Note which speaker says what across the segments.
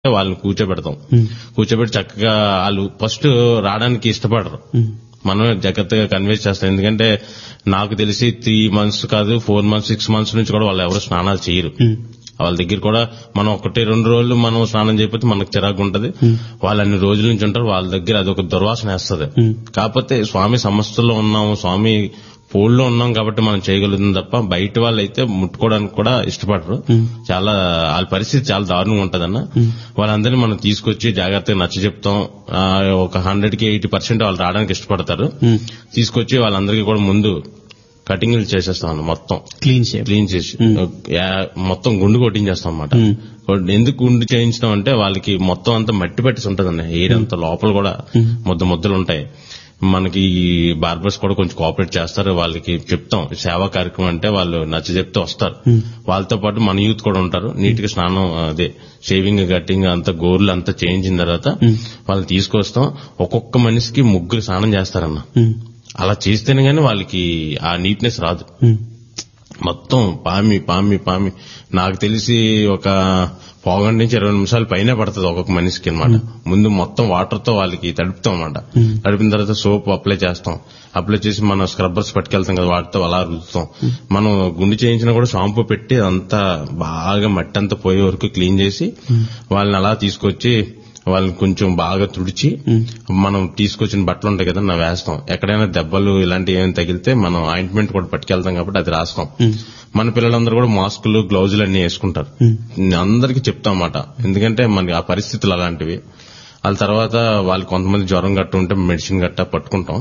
Speaker 1: వాళ్ళని కూర్చోబెడతాం కూర్చోబెట్టి చక్కగా వాళ్ళు ఫస్ట్ రావడానికి ఇష్టపడరు మనం జాగ్రత్తగా కన్విన్స్ చేస్తాం ఎందుకంటే నాకు తెలిసి త్రీ మంత్స్ కాదు ఫోర్ మంత్స్ సిక్స్ మంత్స్ నుంచి కూడా వాళ్ళు ఎవరు స్నానాలు చేయరు వాళ్ళ దగ్గర కూడా మనం ఒకటి రెండు రోజులు మనం స్నానం చేయకపోతే మనకు చిరాకు ఉంటది వాళ్ళు అన్ని రోజుల నుంచి ఉంటారు వాళ్ళ దగ్గర అదొక దుర్వాసన వేస్తుంది కాకపోతే స్వామి సమస్యలో ఉన్నాము స్వామి పోల్లో ఉన్నాం కాబట్టి మనం చేయగలుగుతుంది తప్ప బయట వాళ్ళు అయితే ముట్టుకోవడానికి కూడా ఇష్టపడరు చాలా వాళ్ళ పరిస్థితి చాలా దారుణంగా ఉంటదన్న వాళ్ళందరినీ మనం తీసుకొచ్చి జాగ్రత్తగా నచ్చ చెప్తాం ఆ, ఒక హండ్రెడ్ కి ఎయిటీ పర్సెంట్ వాళ్ళు రావడానికి ఇష్టపడతారు తీసుకొచ్చి వాళ్ళందరికీ కూడా ముందు కటింగ్లు చేసేస్తాం అన్న మొత్తం
Speaker 2: క్లీన్ షేప్
Speaker 1: క్లీన్ చేసి యా- మొత్తం గుండు కొట్టించేస్తాం అనమాట ఎందుకు గుండు చేయించడం అంటే వాళ్ళకి మొత్తం అంతా మట్టి పట్టేసి ఉంటదండి ఎయిర్ అంతా లోపల కూడా ముద్ద ముద్దలు ఉంటాయి మనకి ఈ బార్బర్స్ కూడా కొంచెం కోఆపరేట్ చేస్తారు వాళ్ళకి చెప్తాం సేవా కార్యక్రమం అంటే వాళ్ళు నచ్చ చెప్తే వస్తారు వాళ్ళతో పాటు మన యూత్ కూడా ఉంటారు నీట్ గా స్నానం అదే షేవింగ్ కట్టింగ్ అంతా గోర్లు అంతా చేయించిన తర్వాత వాళ్ళని తీసుకొస్తాం ఒక్కొక్క మనిషికి ముగ్గురు స్నానం చేస్తారన్న అలా చేస్తేనే గానీ వాళ్ళకి ఆ నీట్నెస్ రాదు మొత్తం పామి పామి పామి నాకు తెలిసి ఒక పావుగంట నుంచి ఇరవై నిమిషాలు పైనే పడుతుంది ఒక్కొక్క మనిషికి అనమాట ముందు మొత్తం వాటర్ తో వాళ్ళకి తడుపుతాం అనమాట తడిపిన తర్వాత సోప్ అప్లై చేస్తాం అప్లై చేసి మనం స్క్రబ్బర్స్ పట్టుకెళ్తాం కదా వాటితో అలా రుద్దుతాం మనం గుండు చేయించినా కూడా షాంపూ పెట్టి అంతా బాగా మట్టి అంతా పోయే వరకు క్లీన్ చేసి వాళ్ళని అలా తీసుకొచ్చి వాళ్ళని కొంచెం బాగా తుడిచి మనం తీసుకొచ్చిన బట్టలు ఉంటాయి కదా నా వేస్తాం ఎక్కడైనా దెబ్బలు ఇలాంటివి ఏమైనా తగిలితే మనం ఆయింట్మెంట్ కూడా పట్టుకెళ్తాం కాబట్టి అది రాస్తాం మన పిల్లలందరూ కూడా మాస్కులు గ్లౌజులు అన్ని వేసుకుంటారు అందరికి చెప్తాం అన్నమాట ఎందుకంటే మనకి ఆ పరిస్థితులు అలాంటివి వాళ్ళ తర్వాత వాళ్ళు కొంతమంది జ్వరం గట్ట ఉంటే మెడిసిన్ గట్ట పట్టుకుంటాం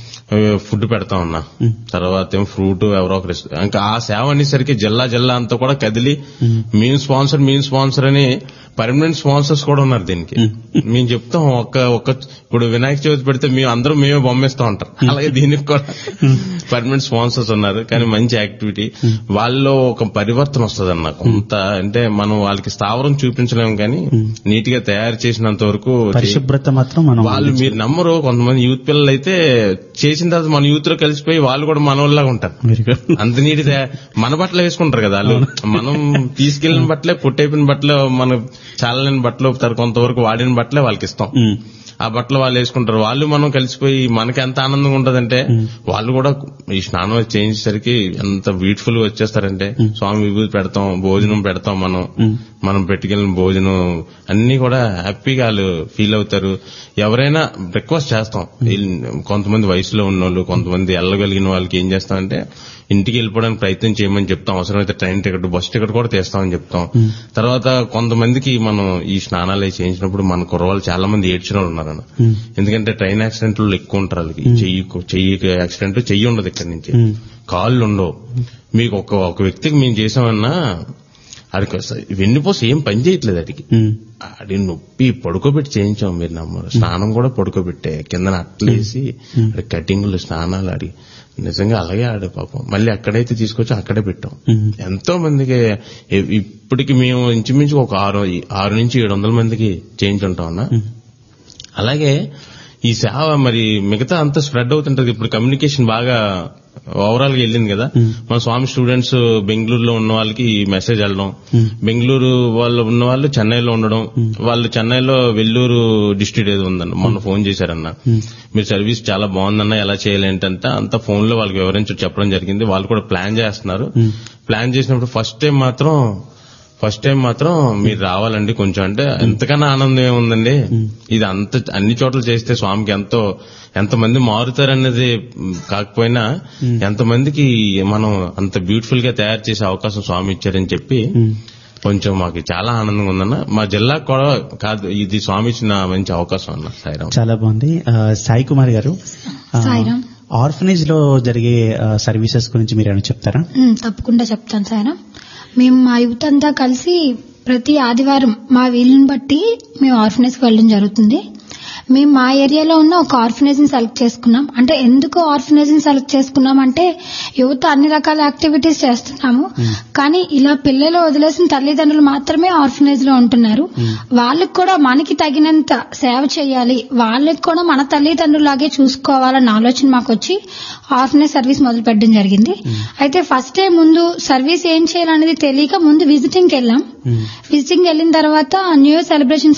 Speaker 1: ఫుడ్ పెడతాం అన్న తర్వాత ఏం ఫ్రూట్ ఎవరో ఒకరు ఇస్తారు. ఇంకా ఆ సేవ అనేసరికి జిల్లా జిల్లా అంతా కూడా కదిలి మేము స్పాన్సర్ మేము స్పాన్సర్ అని పర్మనెంట్ స్పాన్సర్స్ కూడా ఉన్నారు దీనికి మేము చెప్తాం ఒక ఒక ఇప్పుడు వినాయక చవితి పెడితే మేము అందరం మేమే బొమ్మేస్తా ఉంటాం అలాగే దీనికి కూడా పర్మనెంట్ స్పాన్సర్స్ ఉన్నారు కానీ మంచి యాక్టివిటీ వాళ్ళలో ఒక పరివర్తన వస్తుంది అన్న కొంత అంటే మనం వాళ్ళకి స్థావరం చూపించలేము కానీ నీట్ గా తయారు చేసినంత వరకు
Speaker 2: పరిశుభ్రత మాత్రం మనం
Speaker 1: వాళ్ళు మీరు నమ్మరు కొంతమంది యూత్ పిల్లలు అయితే చేసిన తర్వాత మన యూత్ లో కలిసిపోయి వాళ్ళు కూడా మన వాళ్ళలాగా ఉంటారు
Speaker 2: Very good.
Speaker 1: అంత నీటి మన బట్టలు వేసుకుంటారు కదా వాళ్ళు మనం తీసుకెళ్లిన బట్టలే పొట్టైపోయిన బట్టలు మన చాలని బట్టలు తర కొంతవరకు వాడిన బట్టలే వాళ్ళకి ఇస్తాం
Speaker 2: ఉమ్.
Speaker 1: ఆ బట్టలు వాళ్ళు వేసుకుంటారు వాళ్ళు మనం కలిసిపోయి మనకి ఎంత ఆనందంగా ఉంటదంటే వాళ్ళు కూడా ఈ స్నానం అది చేయించేసరికి ఎంత బ్యూటిఫుల్ గా వచ్చేస్తారంటే స్వామి విభూతి పెడతాం భోజనం పెడతాం మనం మనం పెట్టుకెళ్ళిన భోజనం అన్ని కూడా హ్యాపీగా వాళ్ళు ఫీల్ అవుతారు ఎవరైనా రిక్వెస్ట్ చేస్తాం వీళ్ళు కొంతమంది వయసులో ఉన్నోళ్ళు కొంతమంది వెళ్ళగలిగిన వాళ్ళకి ఏం చేస్తామంటే ఇంటికి వెళ్ళిపోవడానికి ప్రయత్నం చేయమని చెప్తాం అవసరమైతే ట్రైన్ టికెట్ బస్ టికెట్ కూడా తీస్తామని చెప్తాం తర్వాత కొంతమందికి మనం ఈ స్నానాలు అవి చేయించినప్పుడు మన కుర్రవాళ్ళు చాలా మంది ఏడ్చిన వాళ్ళు ఉన్నారన్న ఎందుకంటే ట్రైన్ యాక్సిడెంట్లు ఎక్కువ ఉంటారు వాళ్ళకి ఈ చెయ్యి చెయ్యి యాక్సిడెంట్ చెయ్యి ఉండదు ఇక్కడి నుంచి కాళ్ళు ఉండవు మీకు ఒక ఒక వ్యక్తికి మేము చేసామన్నా ఆడికి వస్తాయి వెన్నుపోసి ఏం పని చేయట్లేదు అడిగి
Speaker 2: ఉమ్.
Speaker 1: ఆడి నొప్పి పడుకోబెట్టి చేయించాం మీరు నమ్మరు స్నానం కూడా పడుకోబెట్టే కింద అట్లేసి ఆడి కటింగ్లు స్నానాలు ఆడి నిజంగా అలాగే ఆడు పాపం మళ్ళీ అక్కడైతే తీసుకొచ్చి అక్కడే పెట్టాం
Speaker 2: ఉమ్.
Speaker 1: ఎంతో మందికి ఇ- ఇప్పటికి మేము ఇంచుమించు ఒక ఆరు ఆరు నుంచి ఏడు వందల మందికి చేయించుంటాం అన్న అలాగే ఈ సేవ మరి మిగతా అంతా స్ప్రెడ్ అవుతుంటది ఇప్పుడు కమ్యూనికేషన్ బాగా ఓవరాల్ గా వెళ్ళింది కదా మన స్వామి స్టూడెంట్స్ బెంగళూరులో ఉన్న వాళ్ళకి ఈ మెసేజ్ వెళ్ళడం బెంగళూరు వాళ్ళు ఉన్న వాళ్ళు చెన్నైలో ఉండడం వాళ్ళు చెన్నైలో వెల్లూరు డిస్ట్రిక్ట్ ఏదో ఉందన్న మొన్న ఫోన్ చేశారన్న మీరు సర్వీస్ చాలా బాగుందన్న ఎలా చేయాలి ఏంటంటే అంత ఫోన్ లో వాళ్ళకి వివరించి చెప్పడం జరిగింది వాళ్ళు కూడా ప్లాన్ చేస్తున్నారు ప్లాన్ చేసినప్పుడు ఫస్ట్ టైం మాత్రం ఫస్ట్ టైం మాత్రం మీరు రావాలండి కొంచెం అంటే ఎంతకన్నా ఆనందం ఏముందండి ఇది అంత అన్ని చోట్ల చేస్తే స్వామికి ఎంతో ఎంతమంది మారుతారనేది మ్, కాకపోయినా ఎంతమందికి మనం అంత బ్యూటిఫుల్ గా తయారు చేసే అవకాశం స్వామి ఇచ్చారని చెప్పి కొంచెం మాకు చాలా ఆనందంగా ఉందన్న మా జిల్లాకు కూడా కాదు ఇది స్వామి ఇచ్చిన మంచి అవకాశం అన్న సాయిరామ్
Speaker 2: చాలా బాగుంది ఆ, సాయి కుమార్ గారు ఆ,
Speaker 3: సాయిరామ్.
Speaker 2: ఆర్ఫనేజ్ లో జరిగే ఆ, సర్వీసెస్ గురించి మీరు ఏమైనా చెప్తారా
Speaker 3: ఉమ్, తప్పకుండా చెప్తాను సార్ మేము మా యూత్ అంతా కలిసి ప్రతి ఆదివారం మా వీలుని బట్టి మేము ఆర్ఫనేజ్కి వెళ్ళడం జరుగుతుంది మేము మా ఏరియాలో ఉన్న ఒక ఆర్ఫనేజ్ ని సెలెక్ట్ చేసుకున్నాం అంటే ఎందుకు ఆర్ఫనేజ్ ని సెలెక్ట్ చేసుకున్నాం అంటే యువత అన్ని రకాల యాక్టివిటీస్ చేస్తున్నాము కానీ ఇలా పిల్లలు వదిలేసిన తల్లిదండ్రులు మాత్రమే ఆర్ఫనేజ్ లో ఉంటున్నారు వాళ్ళకి కూడా మనకి తగినంత సేవ చేయాలి వాళ్ళకి కూడా మన తల్లిదండ్రులాగే చూసుకోవాలన్న ఆలోచన మాకు వచ్చి ఆర్ఫనేజ్ సర్వీస్ మొదలు పెట్టడం జరిగింది అయితే ఫస్ట్ డే ముందు సర్వీస్ ఏం చేయాలనేది తెలియక ముందు విజిటింగ్ వెళ్ళాం విజిటింగ్ వెళ్ళిన తర్వాత న్యూ ఇయర్ సెలబ్రేషన్స్